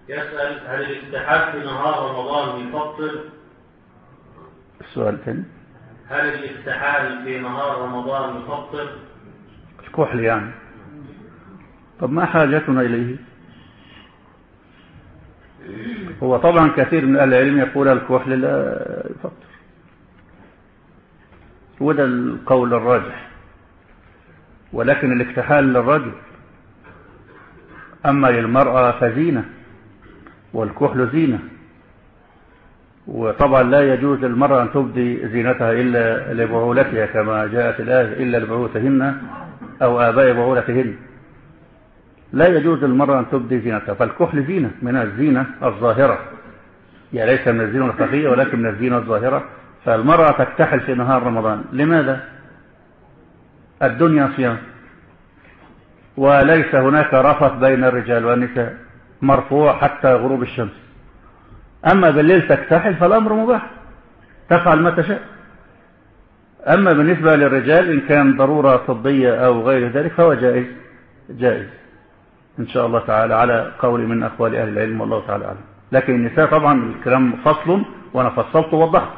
يسأل هل الاكتحال في نهار رمضان يفطر السؤال الثاني هل الاكتحال في نهار رمضان يفطر الكحل يعني طب ما حاجتنا إليه هو طبعا كثير من أهل العلم يقول الكحل لا يفطر وده القول الراجح ولكن الاكتحال للرجل أما للمرأة فزينة والكحل زينة وطبعا لا يجوز للمرأة أن تبدي زينتها إلا لبعولتها كما جاءت الآية إلا لبعولتهن أو آباء بعولتهن لا يجوز للمرأة أن تبدي زينتها فالكحل زينة من الزينة الظاهرة يعني ليس من الزينة الخفية ولكن من الزينة الظاهرة فالمرأة تكتحل في نهار رمضان لماذا؟ الدنيا صيام وليس هناك رفث بين الرجال والنساء مرفوع حتى غروب الشمس أما بالليل تكتحل فالأمر مباح تفعل ما تشاء أما بالنسبة للرجال إن كان ضرورة طبية أو غير ذلك فهو جائز جائز إن شاء الله تعالى على قول من أقوال أهل العلم والله تعالى أعلم لكن النساء طبعا الكلام فصل وأنا فصلت ووضحت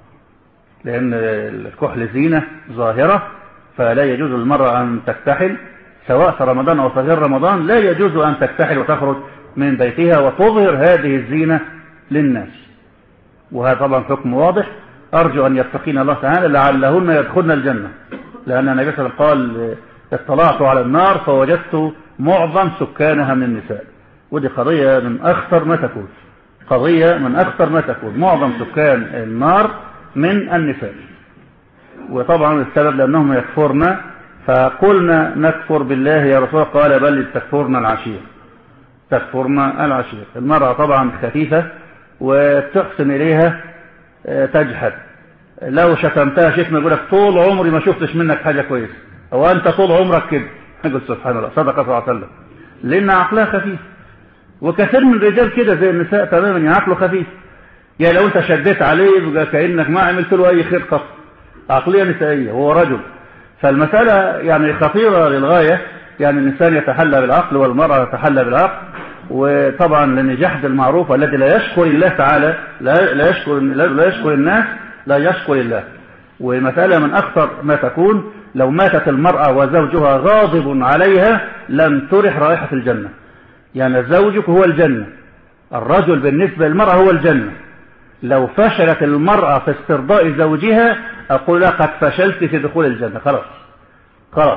لأن الكحل زينة ظاهرة فلا يجوز للمرأة أن تكتحل سواء في رمضان أو في غير رمضان لا يجوز أن تكتحل وتخرج من بيتها وتظهر هذه الزينة للناس وهذا طبعا حكم واضح أرجو أن يتقين الله تعالى لعلهن يدخلن الجنة لأن النبي صلى الله عليه وسلم قال اطلعت على النار فوجدت معظم سكانها من النساء ودي قضية من أخطر ما تكون قضية من أخطر ما تكون معظم سكان النار من النساء وطبعا السبب لأنهم يكفرن فقلنا نكفر بالله يا رسول الله قال بل تكفرنا العشير تكفرنا العشير المرأة طبعا خفيفة وتحسن إليها تجحد لو شتمتها شتم يقول لك طول عمري ما شفتش منك حاجة كويسة أو أنت طول عمرك كده يقول سبحان الله صدق صلى الله عليه وسلم لأن عقلها خفيف وكثير من الرجال كده زي النساء تماما يعني عقله خفيف يعني لو أنت شديت عليه يبقى كأنك ما عملت له أي خير قط عقلية نسائية هو رجل فالمسألة يعني خطيرة للغاية يعني الإنسان يتحلى بالعقل والمرأة تتحلى بالعقل وطبعا لأن جحد المعروف الذي لا يشكر الله تعالى لا, لا, يشكر, لا يشكر الناس لا يشكر الله ومسألة من أخطر ما تكون لو ماتت المرأة وزوجها غاضب عليها لم ترح رائحة الجنة يعني زوجك هو الجنة الرجل بالنسبة للمرأة هو الجنة لو فشلت المرأة في استرضاء زوجها أقول لها قد فشلت في دخول الجنة خلاص خلاص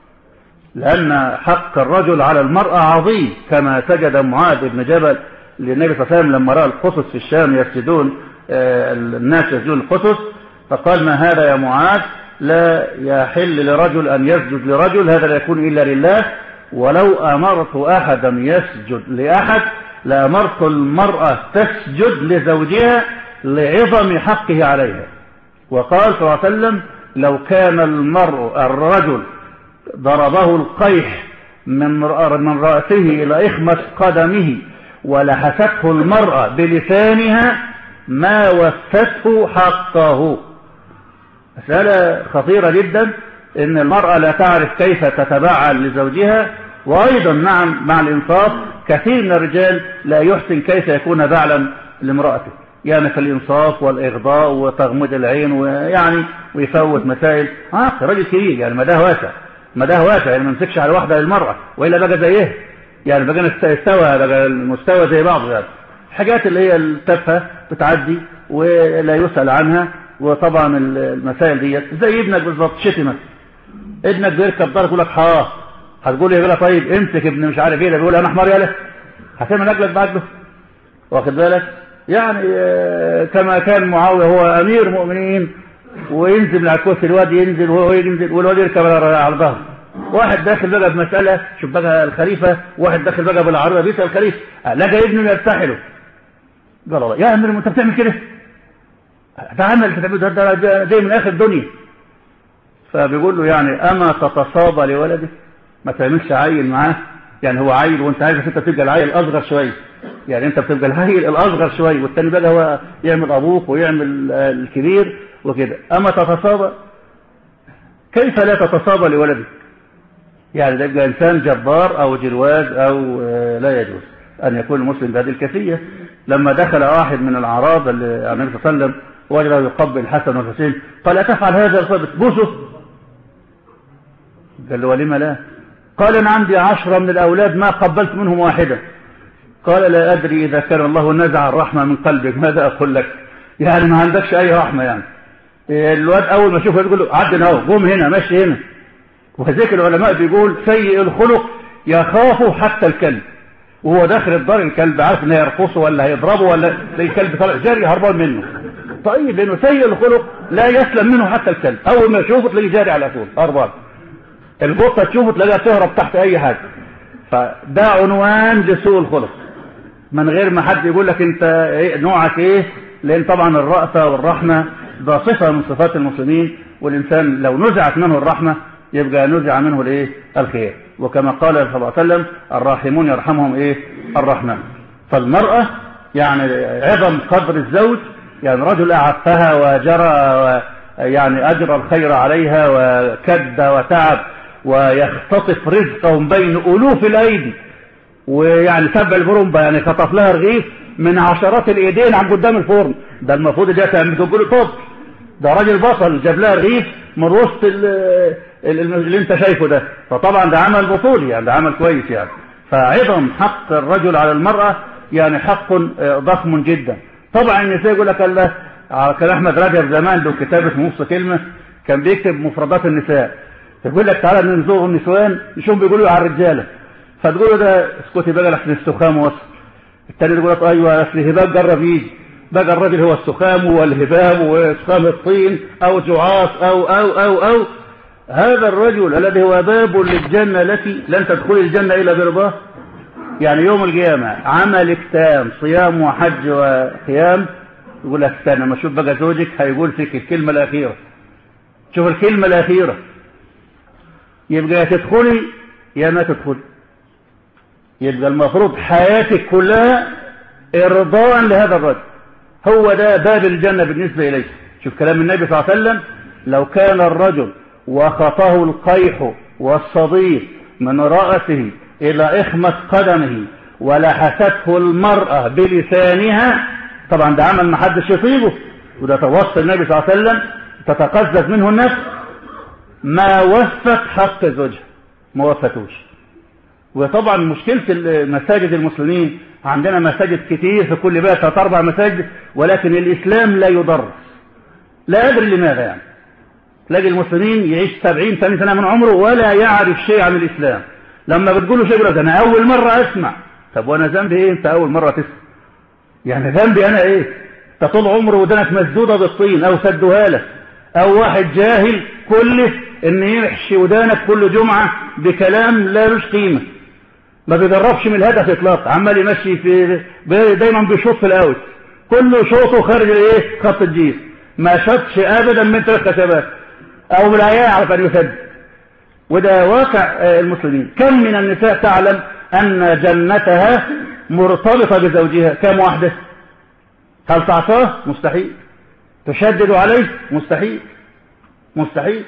لأن حق الرجل على المرأة عظيم كما سجد معاذ بن جبل للنبي صلى الله عليه وسلم لما رأى القصص في الشام يسجدون الناس يسجدون القصص فقال ما هذا يا معاذ لا يحل لرجل أن يسجد لرجل هذا لا يكون إلا لله ولو أمرت أحدا يسجد لأحد لأمرت المرأة تسجد لزوجها لعظم حقه عليها وقال صلى الله عليه وسلم لو كان المرء الرجل ضربه القيح من من رأسه إلى إخمة قدمه ولحسته المرأة بلسانها ما وفته حقه مسألة خطيرة جدا إن المرأة لا تعرف كيف تتبعل لزوجها وأيضا نعم مع الإنصاف كثير من الرجال لا يحسن كيف يكون بعلا لامرأته يعني في الإنصاف والإغضاء وتغمض العين ويعني ويفوت مسائل آه راجل كبير يعني مداه واسع مداه واسع يعني ما يمسكش على واحدة للمرأة وإلا بقى زيه يعني بقى استوى بقى المستوى زي بعض يعني الحاجات اللي هي التافهة بتعدي ولا يسأل عنها وطبعا المسائل ديت زي ابنك بالظبط شتمك ابنك بيركب ضرب يقول لك ها هتقول يا طيب امسك ابن مش عارف ايه ده بيقول انا حمار يالا هتعمل اجلك بعده واخد بالك يعني كما كان معاويه هو امير مؤمنين وينزل من على الكرسي الواد ينزل وهو ينزل والواد يركب على ظهره واحد داخل بقى بمسألة شوف بقى الخليفة واحد داخل بقى بالعرضة بيسأل الخليفة لقى ابنه يرتحله قال الله يا امير انت بتعمل كده ده عمل انت بتعمله ده ده جاي من اخر الدنيا فبيقول له يعني اما تتصابى لولدك ما تعملش عيل معاه يعني هو عيل وانت عايز انت تبقى العيل الاصغر شويه يعني انت بتبقى العيل الاصغر شويه والتاني بقى هو يعمل ابوك ويعمل الكبير وكده اما تتصابى كيف لا تتصابى لولدك يعني ده يبقى انسان جبار او جلواز او لا يجوز أن يكون المسلم بهذه الكيفية لما دخل واحد من الأعراب اللي النبي صلى الله عليه وسلم وجده يقبل الحسن والحسين قال أتفعل هذا الصبت بوسه قال له ولم لا قال أنا عندي عشرة من الأولاد ما قبلت منهم واحدة قال لا أدري إذا كان الله نزع الرحمة من قلبك ماذا أقول لك يعني ما عندكش أي رحمة يعني الواد أول ما يشوفه يقول له عدنا أهو قوم هنا ماشي هنا وهذيك العلماء بيقول سيء الخلق يخاف حتى الكلب وهو داخل الدار الكلب عارف ان هيرقصه ولا هيضربه ولا زي الكلب طالع جاري هربان منه طيب لانه سيء الخلق لا يسلم منه حتى الكلب اول ما يشوفه تلاقيه جاري على طول هربان القطه تشوفه تلاقيها تهرب تحت اي حاجه فده عنوان لسوء الخلق من غير ما حد يقول لك انت إيه نوعك ايه لان طبعا الرأفة والرحمة ده صفة من صفات المسلمين والانسان لو نزعت منه الرحمة يبقى نزع منه الايه الخير وكما قال صلى الله عليه وسلم الراحمون يرحمهم ايه الرحمن فالمرأة يعني عظم قدر الزوج يعني رجل أعفها وجرى و يعني أجرى الخير عليها وكد وتعب ويختطف رزقهم بين ألوف الأيدي ويعني سبع البرمبة يعني خطف لها رغيف من عشرات الإيدين عن قدام الفرن ده المفروض ده تقول طب ده راجل بصل جاب لها رغيف من وسط اللي انت شايفه ده فطبعا ده عمل بطولي يعني ده عمل كويس يعني فعظم حق الرجل على المرأة يعني حق ضخم جدا طبعا النساء يقول لك الله كان احمد رجب زمان له كتاب اسمه نص كلمة كان بيكتب مفردات النساء يقول لك تعالى نزوغ النسوان نشوف بيقولوا على الرجاله فتقول له ده اسكتي بقى لحسن السخام وصل التاني يقول لك ايوه اصل هباب جرب يجي بقى الراجل هو السخام والهباب وسخام الطين او جعاص او او او او هذا الرجل الذي هو باب للجنة التي لن تدخل الجنة إلا برضاه يعني يوم القيامة عملك تام صيام وحج وقيام يقول لك استنى ما اشوف بقى زوجك هيقول فيك الكلمة الأخيرة شوف الكلمة الأخيرة يبقى يا تدخلي يا ما تدخلي يبقى المفروض حياتك كلها إرضاء لهذا الرجل هو ده باب الجنة بالنسبة إليه شوف كلام النبي صلى الله عليه وسلم لو كان الرجل وخطه القيح والصديق من رأسه إلى إخمة قدمه ولحسته المرأة بلسانها طبعا ده عمل ما حدش يطيبه وده توصل النبي صلى الله عليه وسلم تتقزز منه النفس ما وفت حق زوجها ما وفتوش وطبعا مشكلة مساجد المسلمين عندنا مساجد كتير في كل بلد ثلاث أربع مساجد ولكن الإسلام لا يدرس لا أدري لماذا يعني تلاقي المسلمين يعيش 70 80 سنة من عمره ولا يعرف شيء عن الإسلام لما بتقول له شيء يقول أنا أول مرة أسمع طب وأنا ذنبي إيه أنت أول مرة تسمع يعني ذنبي أنا إيه أنت طول عمره ودنك مسدودة بالطين أو سدوها لك أو واحد جاهل كله إن يحشي ودانك كل جمعة بكلام لا مش قيمة ما بيدربش من الهدف إطلاق عمال يمشي في دايما بيشوط في الأوت كله شوطه خارج الايه خط الجيش ما شطش ابدا من ثلاث كتابات او لا يعرف ان يسد وده واقع المسلمين كم من النساء تعلم ان جنتها مرتبطة بزوجها كم واحدة هل تعصاه مستحيل تشدد عليه مستحيل مستحيل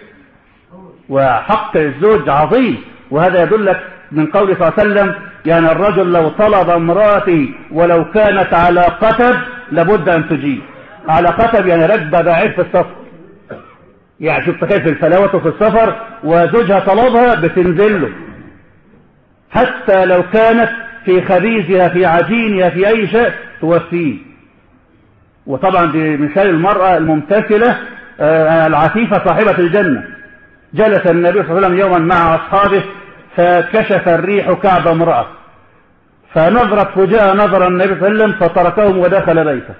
وحق الزوج عظيم وهذا يدلك من قول صلى الله عليه وسلم يعني الرجل لو طلب امرأتي ولو كانت على قتب لابد أن تجيب على قتب يعني ركبة بعيد في السفر يعني شوف تخيل في الفلاوة في السفر وزوجها طلبها بتنزل له حتى لو كانت في خبيزها في عجينها في أي شيء توفيه وطبعا دي مثال المرأة الممتثلة العفيفة صاحبة الجنة جلس النبي صلى الله عليه وسلم يوما مع أصحابه فكشف الريح كعب امرأة فنظرت فجاء نظر النبي صلى الله عليه وسلم فتركهم ودخل بيته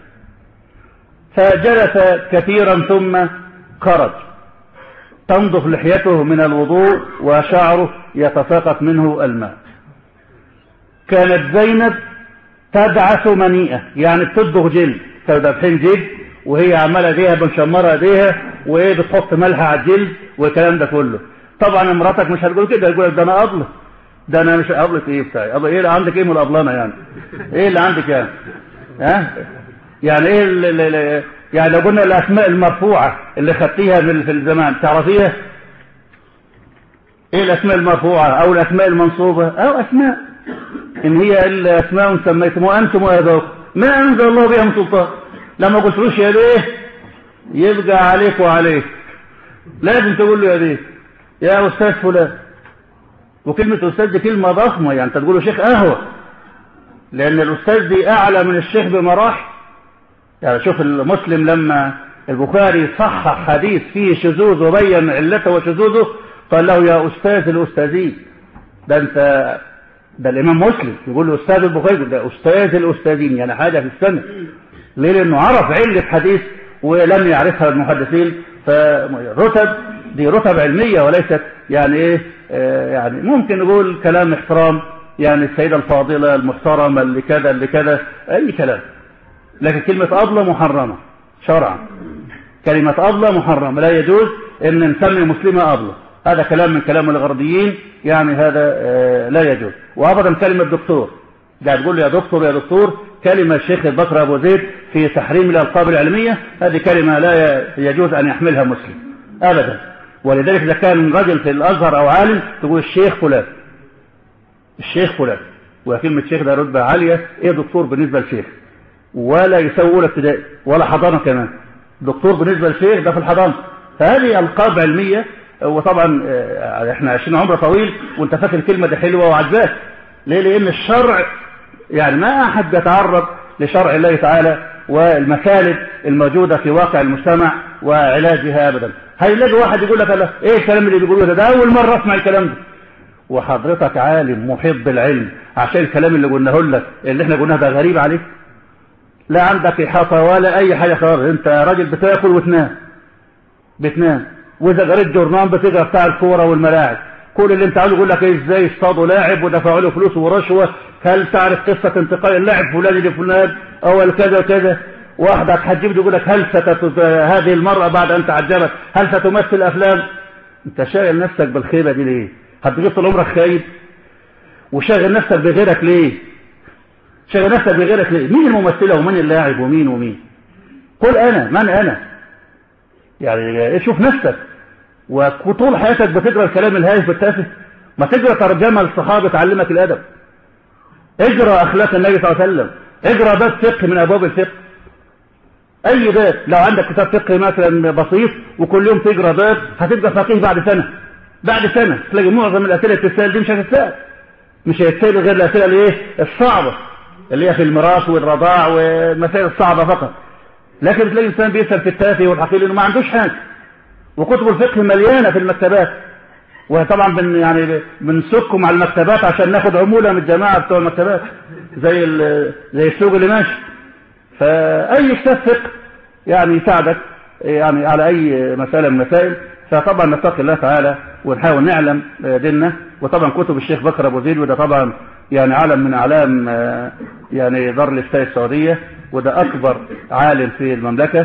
فجلس كثيرا ثم خرج تنضف لحيته من الوضوء وشعره يتساقط منه الماء كانت زينب تدعس منيئة يعني بتدغ جلد تدبحين جلد وهي عمالة ايديها بنشمرة ايديها وايه بتحط ملح على الجلد والكلام ده كله طبعا مراتك مش هتقول كده هتقول ده انا اضلة ده انا مش اضلة ايه بتاعي ايه اللي عندك ايه من الابلانة يعني ايه اللي عندك يعني ها يعني ايه اللي اللي يعني لو قلنا الاسماء المرفوعة اللي خدتيها في الزمان تعرفيها ايه الاسماء المرفوعة او الاسماء المنصوبة او اسماء إن هي إلا أسماء سميتم أنتم وآباؤكم ما أنزل الله بها من سلطان لما قلتلوش يا بيه يبقى عليك وعليك لازم تقول له يا بيه يا أستاذ فلان وكلمة أستاذ دي كلمة ضخمة يعني أنت تقول له شيخ قهوة لأن الأستاذ دي أعلى من الشيخ بمراحل يعني شوف المسلم لما البخاري صحح حديث فيه شذوذ وبين علته وشذوذه قال له يا أستاذ الأستاذين ده أنت ده الإمام مسلم يقول له أستاذ البخاري ده أستاذ الأستاذين يعني حاجة في السنة ليه لأنه عرف علة حديث ولم يعرفها المحدثين فرتب دي رتب علمية وليست يعني إيه آه يعني ممكن نقول كلام احترام يعني السيدة الفاضلة المحترمة اللي كذا اللي كذا أي كلام لكن كلمة أضلة محرمة شرعا كلمة أضلة محرمة لا يجوز أن نسمي مسلمة أضلة هذا كلام من كلام الغربيين يعني هذا آه لا يجوز وأبدا كلمة دكتور قاعد تقول له يا دكتور يا دكتور كلمة الشيخ البكر أبو زيد في تحريم الألقاب العلمية هذه كلمة لا يجوز أن يحملها مسلم أبدا ولذلك إذا كان رجل في الأزهر أو عالم تقول الشيخ فلان الشيخ فلان وكلمة شيخ ده رتبة عالية إيه دكتور بالنسبة للشيخ ولا يسوي أولى ابتدائي ولا حضانة كمان دكتور بالنسبة للشيخ ده في الحضانة فهذه ألقاب علمية وطبعا احنا عايشين عمر طويل وانت فاكر الكلمة دي حلوة وعجباك ليه لأن الشرع يعني ما أحد يتعرض لشرع الله تعالى والمسالب الموجودة في واقع المجتمع وعلاجها أبدا هيلاقي واحد يقول لك لا ايه الكلام اللي بيقولوه ده ده أول مرة أسمع الكلام ده وحضرتك عالم محب العلم عشان الكلام اللي قلناه لك اللي احنا قلناه ده غريب عليك لا عندك إحاطة ولا أي حاجة خالص أنت راجل بتاكل وتنام بتنام وإذا قريت جورنال بتقرا بتاع الكورة والملاعب كل اللي أنت عاوزه يقول لك إيه إزاي اصطادوا لاعب ودفعوا له فلوس ورشوة هل تعرف قصة انتقال اللاعب فلان لفلان أو كذا وكذا واحدة هتجيب تقول لك هل ستت هذه المرأة بعد أن تعجبت هل ستمثل أفلام أنت شاغل نفسك بالخيبة دي ليه هتجيب طول عمرك خايب وشاغل نفسك بغيرك ليه شاغل نفسك بغيرك ليه مين الممثلة ومين اللاعب ومين ومين قل أنا من أنا يعني شوف نفسك وطول حياتك بتقرأ الكلام الهايف والتافه ما تقرأ ترجمة للصحابة تعلمك الأدب اقرأ أخلاق النبي صلى الله عليه وسلم اقرأ باب فقه من أبواب الفقه أي باب لو عندك كتاب فقه مثلا بسيط وكل يوم تقرأ باب هتبقى فقيه بعد سنة بعد سنة تلاقي معظم الأسئلة اللي بتتسأل دي مش هتتسأل مش هيتسأل غير الأسئلة الايه الصعبة اللي هي في الميراث والرضاع والمسائل الصعبة فقط لكن تلاقي الإنسان بيسأل في التافه والحقيقي لأنه ما عندوش حاجة وكتب الفقه مليانة في المكتبات وطبعا بن يعني بنسكهم على المكتبات عشان ناخد عمولة من الجماعة بتوع المكتبات زي زي السوق اللي ماشي فأي كتاب فقه يعني يساعدك يعني على أي مسألة من المسائل فطبعا نتقي الله تعالى ونحاول نعلم ديننا وطبعا كتب الشيخ بكر أبو زيد وده طبعا يعني علم من أعلام يعني دار الإفتاء السعودية وده أكبر عالم في المملكة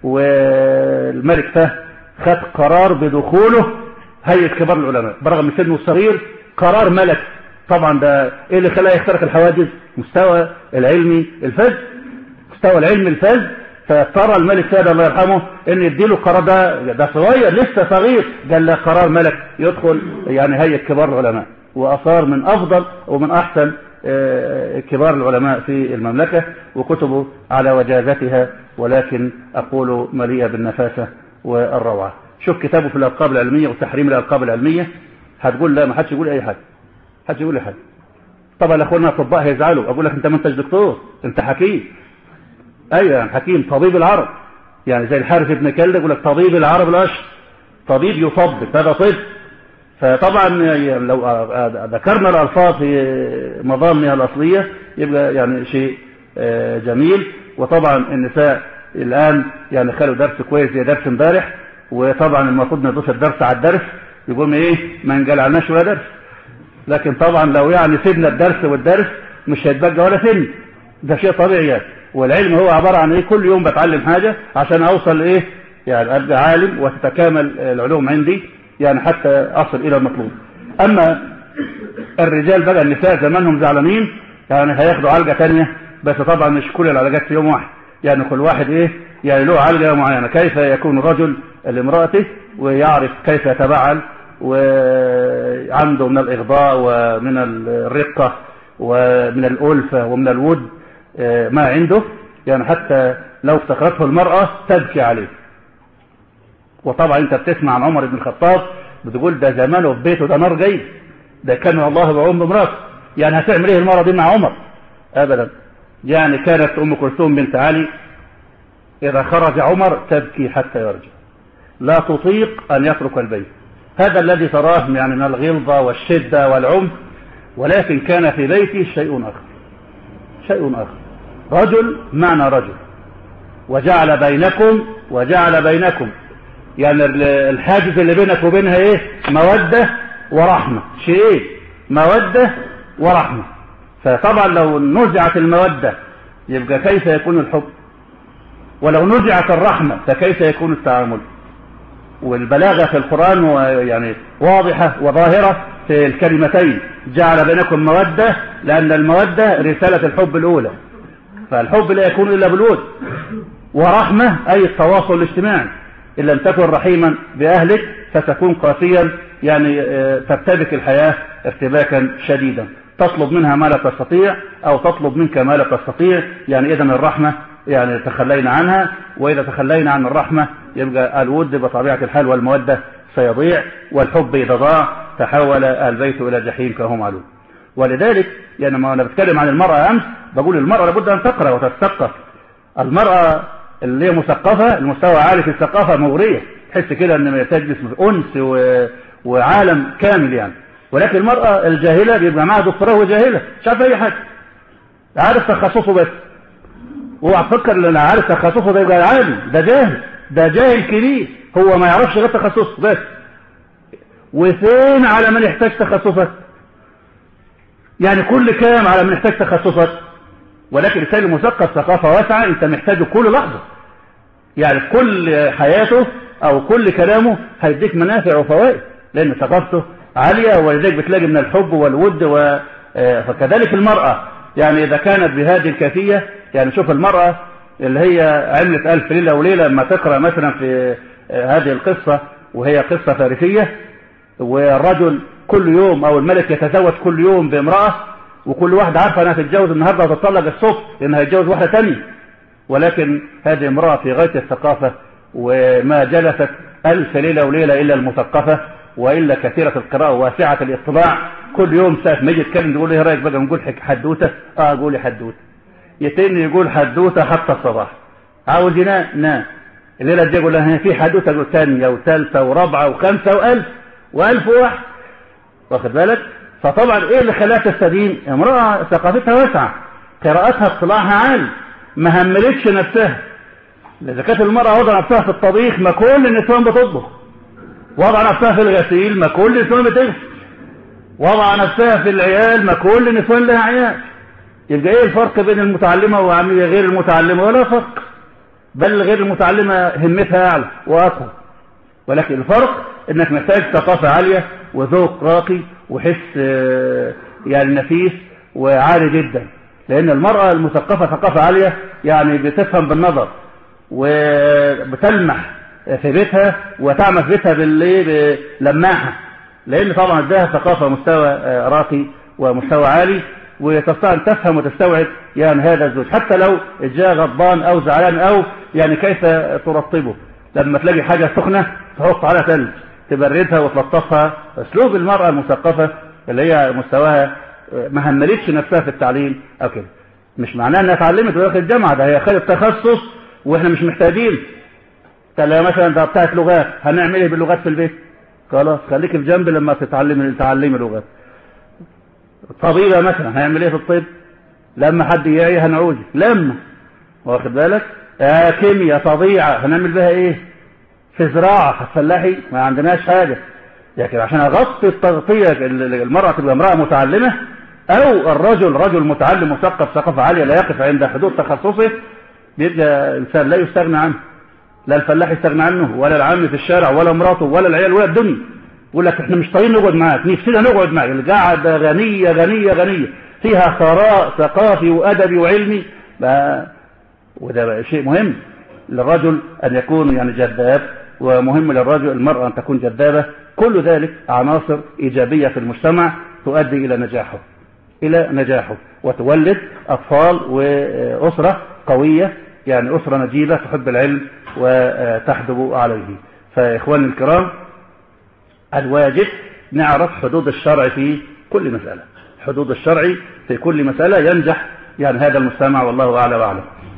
والملك فهد خد قرار بدخوله هيئة كبار العلماء برغم من سنه الصغير قرار ملك طبعا ده ايه اللي خلاه يخترق الحواجز مستوى العلمي الفذ مستوى العلم الفذ فاضطر الملك فهد الله يرحمه ان يديله القرار ده ده صغير لسه صغير قال له قرار ملك يدخل يعني هيئة كبار العلماء واصار من افضل ومن احسن كبار العلماء في المملكة وكتبه على وجازتها ولكن أقول مليئة بالنفاسة والروعة شوف كتابه في الألقاب العلمية وتحريم الألقاب العلمية هتقول لا ما حدش يقول أي حاجة حدش يقول أي حاجة طبعا الأخوان الأطباء هيزعلوا أقول لك أنت ما أنتش دكتور أنت حكيم أيوة يعني حكيم طبيب العرب يعني زي الحارث ابن كلب يقول لك طبيب العرب الأشهر طبيب يطبب هذا طب فطبعا لو ذكرنا الألفاظ في مضامنها الأصلية يبقى يعني شيء جميل وطبعا النساء الآن يعني خلوا درس كويس زي درس امبارح وطبعا المفروض نضيف الدرس على الدرس يقول ايه ما نجلعناش ولا درس لكن طبعا لو يعني سيبنا الدرس والدرس مش هيتبقى ولا سن ده شيء طبيعي يعني والعلم هو عبارة عن ايه كل يوم بتعلم حاجة عشان اوصل ايه يعني ابقى عالم وتتكامل العلوم عندي يعني حتى أصل إلى المطلوب أما الرجال بقى النساء زمانهم زعلانين يعني هياخدوا علقة تانية بس طبعا مش كل العلاجات في يوم واحد يعني كل واحد إيه يعني له علقة معينة كيف يكون رجل لامرأته ويعرف كيف يتبعل وعنده من الإغضاء ومن الرقة ومن الألفة ومن الود ما عنده يعني حتى لو افتقرته المرأة تبكي عليه وطبعا انت بتسمع عن عمر بن الخطاب بتقول ده زمانه في بيته ده نار جاي ده كان والله بعوم بمراته يعني هتعمل ايه المرأة دي مع عمر ابدا يعني كانت ام كلثوم بنت علي اذا خرج عمر تبكي حتى يرجع لا تطيق ان يترك البيت هذا الذي تراه يعني من الغلظة والشدة والعنف ولكن كان في بيتي شيء اخر شيء اخر رجل معنى رجل وجعل بينكم وجعل بينكم يعني الحاجز اللي بينك وبينها ايه مودة ورحمة شيء مودة ورحمة فطبعا لو نزعت المودة يبقى كيف يكون الحب ولو نزعت الرحمة فكيف يكون التعامل والبلاغة في القرآن يعني واضحة وظاهرة في الكلمتين جعل بينكم مودة لأن المودة رسالة الحب الأولى فالحب لا يكون إلا بالود ورحمة أي التواصل الاجتماعي إن لم تكن رحيما بأهلك فتكون قاسيا يعني ترتبك الحياة ارتباكا شديدا تطلب منها ما لا تستطيع أو تطلب منك ما لا تستطيع يعني إذا الرحمة يعني تخلينا عنها وإذا تخلينا عن الرحمة يبقى الود بطبيعة الحال والمودة سيضيع والحب إذا ضاع تحول البيت إلى جحيم كهو معلوم ولذلك يعني ما أنا بتكلم عن المرأة أمس بقول المرأة لابد أن تقرأ وتتثقف المرأة اللي هي مثقفة المستوى عالي في الثقافة مغرية تحس كده ان تجلس في انس و... وعالم كامل يعني ولكن المرأة الجاهلة بيبقى معها دكتوراه وجاهلة مش عارف اي حاجة عارف تخصصه بس هو فكر ان عارف تخصصه ده يبقى عالم ده جاهل ده جاهل كبير هو ما يعرفش غير تخصصه بس وفين على من يحتاج تخصصك يعني كل كلام على من يحتاج تخصصك ولكن الإنسان المثقف ثقافة واسعة أنت محتاجه كل لحظة يعني كل حياته أو كل كلامه هيديك منافع وفوائد لأن ثقافته عالية ولذلك بتلاقي من الحب والود و... فكذلك المرأة يعني إذا كانت بهذه الكيفية يعني شوف المرأة اللي هي عملت ألف ليلة وليلة لما تقرأ مثلا في هذه القصة وهي قصة فارسية والرجل كل يوم أو الملك يتزوج كل يوم بامرأة وكل واحدة عارفة انها تتجوز النهاردة وتطلق الصبح لانها هتتجوز واحدة تانية ولكن هذه امرأة في غاية الثقافة وما جلست ألف ليلة وليلة إلا المثقفة وإلا كثيرة القراءة واسعة الاطلاع كل يوم ساعة ما يجي يتكلم يقول ايه رأيك بقى نقول حدوتة اه قولي حدوتة يتني يقول حدوتة حتى الصباح عاوز ينام نام الليلة دي يقول لها في حدوتة يقول ثانية وثالثة ورابعة وخمسة وألف وألف واحد واخد بالك فطبعا ايه اللي خلاها تستدين امرأة ثقافتها واسعة قراءتها اطلاعها عالي ما هملتش نفسها اذا كانت المرأة وضع نفسها في الطبيخ ما كل النسوان بتطبخ وضع نفسها في الغسيل ما كل النسوان بتغسل وضع نفسها في العيال ما كل النسوان لها عيال يبقى ايه الفرق بين المتعلمة وعمية غير المتعلمة ولا فرق بل غير المتعلمة همتها اعلى واقوى ولكن الفرق انك محتاج ثقافة عالية وذوق راقي وحس يعني نفيس وعالي جدا لان المرأة المثقفة ثقافة عالية يعني بتفهم بالنظر وبتلمح في بيتها وتعمل في بيتها باللماحة لان طبعا اداها ثقافة مستوى راقي ومستوى عالي وتستطيع ان تفهم وتستوعب يعني هذا الزوج حتى لو جاء غضبان او زعلان او يعني كيف ترطبه لما تلاقي حاجة سخنة تحط عليها ثلج تبردها وتلطفها اسلوب المرأة المثقفة اللي هي مستواها ما هملتش نفسها في التعليم او كده مش معناه انها اتعلمت ودخلت الجامعة ده هي خدت تخصص واحنا مش محتاجين قال مثلا ده بتاعت لغات هنعمل ايه باللغات في البيت خلاص خليك في جنب لما تتعلم تعلمي لغات طبيبة مثلا هنعمل ايه في الطب لما حد يعي هنعوج لما واخد بالك آه كيمياء طبيعة هنعمل بها ايه في زراعة هتفلاحي ما عندناش حاجة لكن عشان اغطي التغطية المرأة تبقى امرأة متعلمة او الرجل رجل متعلم مثقف ثقافة عالية لا يقف عند حدود تخصصه بيبقى انسان لا يستغنى عنه لا الفلاح يستغنى عنه ولا العام في الشارع ولا مراته ولا العيال ولا الدنيا يقول لك احنا مش طايقين نقعد معاك نفسنا نقعد معاك القعدة غنية غنية غنية فيها ثراء ثقافي وادبي وعلمي وده بقى شيء مهم للرجل ان يكون يعني جذاب ومهم للرجل المرأة ان تكون جذابة كل ذلك عناصر ايجابية في المجتمع تؤدي الى نجاحه إلى نجاحه وتولد أطفال وأسرة قوية يعني أسرة نجيبة تحب العلم وتحدب عليه فإخواني الكرام الواجب نعرف حدود الشرع في كل مسألة حدود الشرع في كل مسألة ينجح يعني هذا المستمع والله أعلى وأعلم